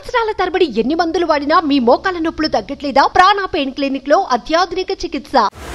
సంవత్సరాల తరబడి ఎన్ని మందులు వాడినా మీ మోకాల నొప్పులు తగ్గట్లేదా ప్రాణ పెయిన్ క్లినిక్ లో అత్యాధునిక చికిత్స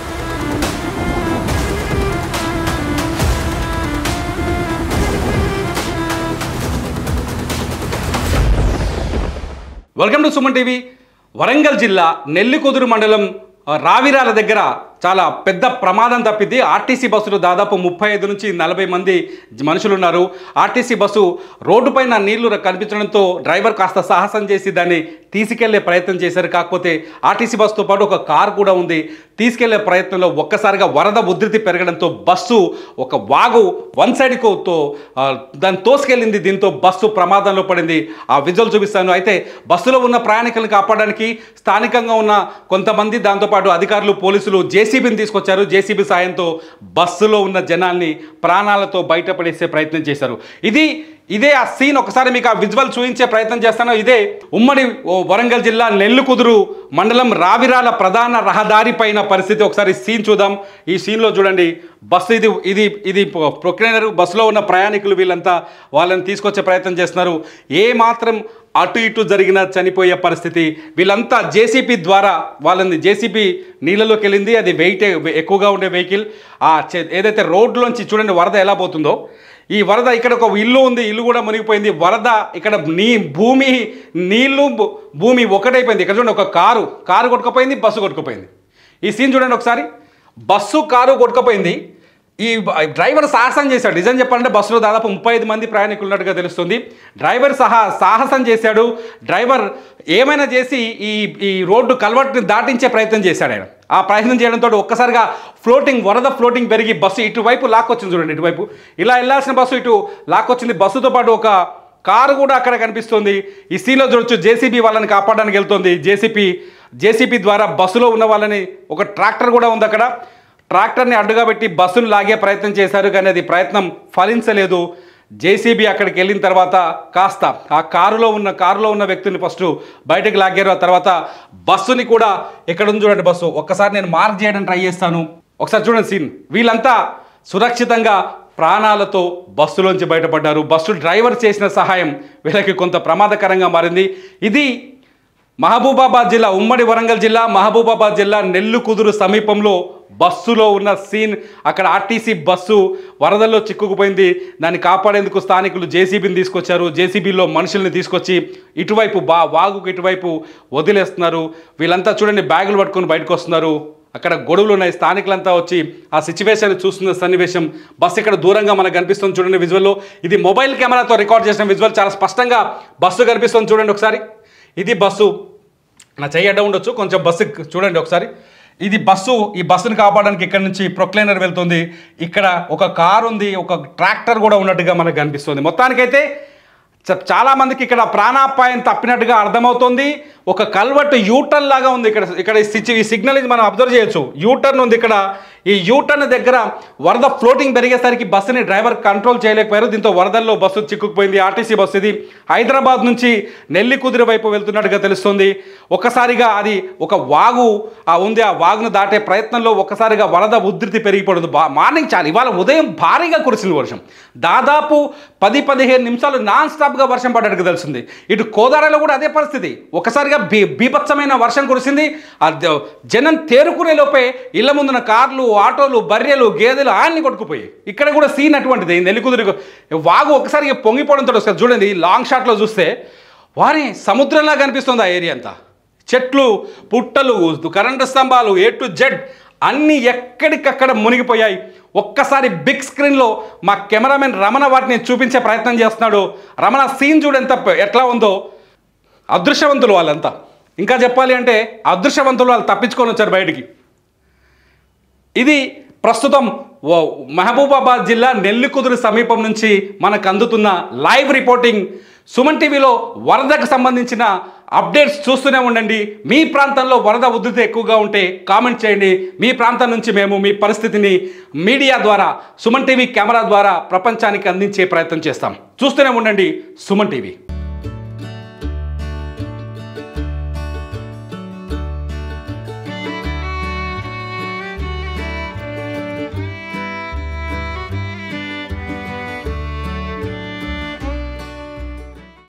welcome to Suman TV Warangal జిల్లా నెల్లికుదురు మండలం ఆ, రావిరాల దగ్గర చాలా పెద్ద ప్రమాదం తప్పింది ఆర్టీసీ బస్సులు దాదాపు ముప్పై ఐదు నుంచి నలభై మంది మనుషులు ఉన్నారు ఆర్టీసీ బస్సు రోడ్డుపైన నీళ్లు కనిపించడంతో డ్రైవర్ కాస్త సాహసం చేసి దాన్ని తీసుకెళ్లే ప్రయత్నం చేశారు కాకపోతే ఆర్టీసీ బస్సుతో పాటు ఒక కార్ కూడా ఉంది తీసుకెళ్లే ప్రయత్నంలో ఒక్కసారిగా వరద ఉధృతి పెరగడంతో బస్సు ఒక వాగు వన్ సైడ్కు తో ఆ, దాన్ని తోసుకెళ్ళింది దీంతో బస్సు ప్రమాదంలో పడింది ఆ విజువల్ చూపిస్తాను అయితే బస్సులో ఉన్న ప్రయాణికులను కాపాడడానికి స్థానికంగా ఉన్న కొంతమంది దాంతోపాటు అధికారులు పోలీసులు జేసీబీని తీసుకొచ్చారు జేసీబీ సాయంతో బస్సులో ఉన్న జనాల్ని ప్రాణాలతో బయటపడేసే ప్రయత్నం చేశారు ఇది ఇదే ఆ సీన్ ఒకసారి మీకు ఆ విజువల్ చూపించే ప్రయత్నం చేస్తాను ఇదే ఉమ్మడి ఓ వరంగల్ జిల్లా నెల్లుకుదురు మండలం రావిరాల ప్రధాన రహదారి పైన పరిస్థితి ఒకసారి సీన్ చూద్దాం ఈ సీన్లో చూడండి బస్సు ఇది ఇది ఇది ప్రొక్లైనర్ బస్సులో ఉన్న ప్రయాణికులు వీళ్ళంతా వాళ్ళని తీసుకొచ్చే ప్రయత్నం చేస్తున్నారు ఏ మాత్రం అటు ఇటు జరిగిన చనిపోయే పరిస్థితి వీళ్ళంతా జేసీపీ ద్వారా వాళ్ళని జేసీపీ నీళ్ళలోకి వెళ్ళింది అది వెయిట్ ఎక్కువగా ఉండే వెహికల్ ఆ చే- ఏదైతే రోడ్లోంచి చూడండి వరద ఎలా పోతుందో ఈ వరద ఇక్కడ ఒక ఇల్లు ఉంది ఇల్లు కూడా మునిగిపోయింది వరద ఇక్కడ నీ భూమి నీళ్లు భూ- భూమి ఒకటైపోయింది ఇక్కడ చూడండి ఒక కారు కారు కొట్టుకుపోయింది బస్సు కొట్టుకుపోయింది ఈ సీన్ చూడండి ఒకసారి బస్సు కారు కొట్టుకుపోయింది ఈ బ- డ్రైవర్ సాహసం చేశాడు నిజం చెప్పాలంటే బస్సులో దాదాపు ముప్పై ఐదు మంది ప్రయాణికులు ఉన్నట్టుగా తెలుస్తుంది డ్రైవర్ సహా సాహసం చేశాడు డ్రైవర్ ఏమైనా చేసి ఈ ఈ రోడ్డు కల్వర్ట్ని దాటించే ప్రయత్నం చేశాడు ఆయన ఆ ప్రయత్నం చేయడంతో ఒక్కసారిగా ఫ్లోటింగ్ వరద ఫ్లోటింగ్ పెరిగి బస్సు ఇటువైపు లాక్కొచ్చింది చూడండి ఇటువైపు ఇలా వెళ్ళాల్సిన బస్సు ఇటు లాక్కొచ్చింది బస్సుతో పాటు ఒక కారు కూడా అక్కడ కనిపిస్తుంది ఈ సీన్లో చూడొచ్చు జేసీబీ వాళ్ళని కాపాడడానికి వెళ్తుంది జేసీపీ జేసీబీ ద్వారా బస్సులో ఉన్న వాళ్ళని ఒక ట్రాక్టర్ కూడా ఉంది అక్కడ ట్రాక్టర్ని అడ్డుగా పెట్టి బస్సును లాగే ప్రయత్నం చేశారు కానీ అది ప్రయత్నం ఫలించలేదు జేసీబీ అక్కడికి వెళ్ళిన తర్వాత కాస్త ఆ కారులో ఉన్న కారులో ఉన్న వ్యక్తిని ఫస్ట్ బయటకు లాగారు ఆ తర్వాత బస్సుని కూడా ఎక్కడ ఉంది చూడండి బస్సు ఒక్కసారి నేను మార్క్ చేయడానికి ట్రై చేస్తాను ఒకసారి చూడండి సీన్ వీళ్ళంతా సురక్షితంగా ప్రాణాలతో బస్సులోంచి బయటపడ్డారు బస్సు డ్రైవర్ చేసిన సహాయం వీళ్ళకి కొంత ప్రమాదకరంగా మారింది ఇది మహబూబాబాద్ జిల్లా ఉమ్మడి వరంగల్ జిల్లా మహబూబాబాద్ జిల్లా నెల్లుకుదురు సమీపంలో బస్సులో ఉన్న సీన్ అక్కడ ఆర్టీసీ బస్సు వరదల్లో చిక్కుకుపోయింది దాన్ని కాపాడేందుకు స్థానికులు జేసీబీని తీసుకొచ్చారు జేసీబీలో మనుషుల్ని తీసుకొచ్చి ఇటువైపు బా వాగుకు ఇటువైపు వదిలేస్తున్నారు వీళ్ళంతా చూడండి బ్యాగులు పట్టుకొని బయటకు వస్తున్నారు అక్కడ గొడవలు ఉన్నాయి స్థానికులంతా వచ్చి ఆ సిచ్యువేషన్ చూస్తున్న సన్నివేశం బస్సు ఇక్కడ దూరంగా మనకు కనిపిస్తుంది చూడండి విజువల్లో ఇది మొబైల్ కెమెరాతో రికార్డ్ చేసిన విజువల్ చాలా స్పష్టంగా బస్సు కనిపిస్తుంది చూడండి ఒకసారి ఇది బస్సు నా చెయ్యి అడ్డం ఉండొచ్చు కొంచెం బస్సు చూడండి ఒకసారి ఇది బస్సు ఈ బస్సును కాపాడడానికి ఇక్కడ నుంచి ప్రొక్లైనర్ వెళ్తుంది ఇక్కడ ఒక కార్ ఉంది ఒక ట్రాక్టర్ కూడా ఉన్నట్టుగా మనకు కనిపిస్తుంది మొత్తానికైతే చ- చాలా మందికి ఇక్కడ ప్రాణాపాయం తప్పినట్టుగా అర్థమవుతుంది ఒక కల్వర్ట్ యూటర్న్ లాగా ఉంది ఇక్కడ ఇక్కడ ఈ సిచ్- ఈ సిగ్నల్ ఇది మనం అబ్జర్వ్ చేయొచ్చు యూటర్న్ ఉంది ఇక్కడ ఈ యూటర్న్ దగ్గర వరద ఫ్లోటింగ్ పెరిగేసరికి బస్సుని డ్రైవర్ కంట్రోల్ చేయలేకపోయారు దీంతో వరదల్లో బస్సు చిక్కుకుపోయింది ఆర్టీసీ బస్సు ఇది హైదరాబాద్ నుంచి నెల్లికుదిరి వైపు వెళ్తున్నట్టుగా తెలుస్తుంది ఒక్కసారిగా అది ఒక వాగు ఆ ఉంది ఆ వాగును దాటే ప్రయత్నంలో ఒక్కసారిగా వరద ఉధృతి పెరిగిపోయింది బా మార్నింగ్ చాలా ఇవాళ ఉదయం భారీగా కురిసింది వర్షం దాదాపు పది పదిహేను నిమిషాలు నాన్ స్టాప్గా వర్షం పడ్డట్టుగా తెలిసింది ఇటు కోదాడలో కూడా అదే పరిస్థితి ఒకసారిగా బీ బీభత్సమైన వర్షం కురిసింది ఆ ద- జనం తేరుకునే లోపే ఇళ్ల ముందున కార్లు ఆటోలు బర్రెలు గేదెలు అన్ని కొట్టుకుపోయాయి ఇక్కడ కూడా సీన్ అటువంటిది నెల్లికుదురు వాగు ఒకసారి పొంగిపోవడంతో ఒకసారి చూడండి లాంగ్ షాట్లో చూస్తే వారి సముద్రంలా కనిపిస్తుంది ఆ ఏరియా అంతా చెట్లు పుట్టలు కరెంటు స్తంభాలు ఏ టు జెడ్ అన్నీ ఎక్కడికక్కడ మునిగిపోయాయి ఒక్కసారి బిగ్ స్క్రీన్లో మా కెమెరామెన్ రమణ వాటిని చూపించే ప్రయత్నం చేస్తున్నాడు రమణ సీన్ చూడెంత ఎట్లా ఉందో అదృశ్యవంతులు వాళ్ళంతా ఇంకా చెప్పాలి అంటే అదృశ్యవంతులు వాళ్ళు తప్పించుకొని వచ్చారు బయటికి ఇది ప్రస్తుతం ఓ మహబూబాబాద్ జిల్లా నెల్లికుదురు సమీపం నుంచి మనకు అందుతున్న లైవ్ రిపోర్టింగ్ సుమన్ టీవీలో వరదకు సంబంధించిన అప్డేట్స్ చూస్తూనే ఉండండి మీ ప్రాంతంలో వరద ఉధృతి ఎక్కువగా ఉంటే కామెంట్ చేయండి మీ ప్రాంతం నుంచి మేము మీ పరిస్థితిని మీడియా ద్వారా సుమన్ టీవీ కెమెరా ద్వారా ప్రపంచానికి అందించే ప్రయత్నం చేస్తాం చూస్తూనే ఉండండి సుమన్ టీవీ